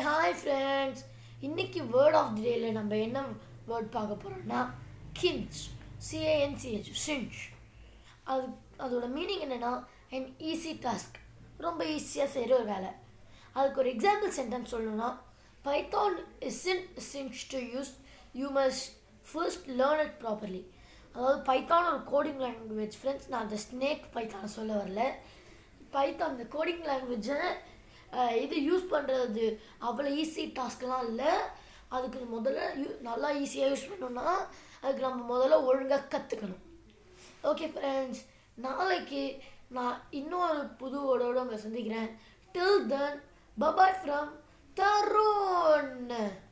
hi friends இன்னைக்கு word of the டேல நம்ம என்ன வேர்ட் பார்க்க போகிறோம்னா கிஞ்ச் சிஏஎன்சிஹெச் சிஞ்ச் அது அதோட மீனிங் என்னென்னா an ஈஸி டாஸ்க் ரொம்ப ஈஸியாக செய்கிற ஒரு வேலை அதுக்கு ஒரு எக்ஸாம்பிள் சென்டென்ஸ் சொல்லணும்னா Python isn't cinch to use you must first learn it properly அதாவது பைத்தான் ஒரு கோடிங் லாங்குவேஜ் ஃப்ரெண்ட்ஸ் நான் அந்த ஸ்னேக் பைத்தான் சொல்ல வரல பைத்தான் இந்த கோடிங் லாங்குவேஜை இது யூஸ் பண்ணுறது அவ்வளோ ஈஸி டாஸ்க்லாம் இல்லை அதுக்கு முதல்ல யூ நல்லா ஈஸியாக யூஸ் பண்ணணும்னா அதுக்கு நம்ம முதல்ல ஒழுங்காக கற்றுக்கணும் ஓகே ஃப்ரெண்ட்ஸ் நாளைக்கு நான் இன்னொரு புது வேர்டோட உங்களை சந்திக்கிறேன் till then bye bye from Tarun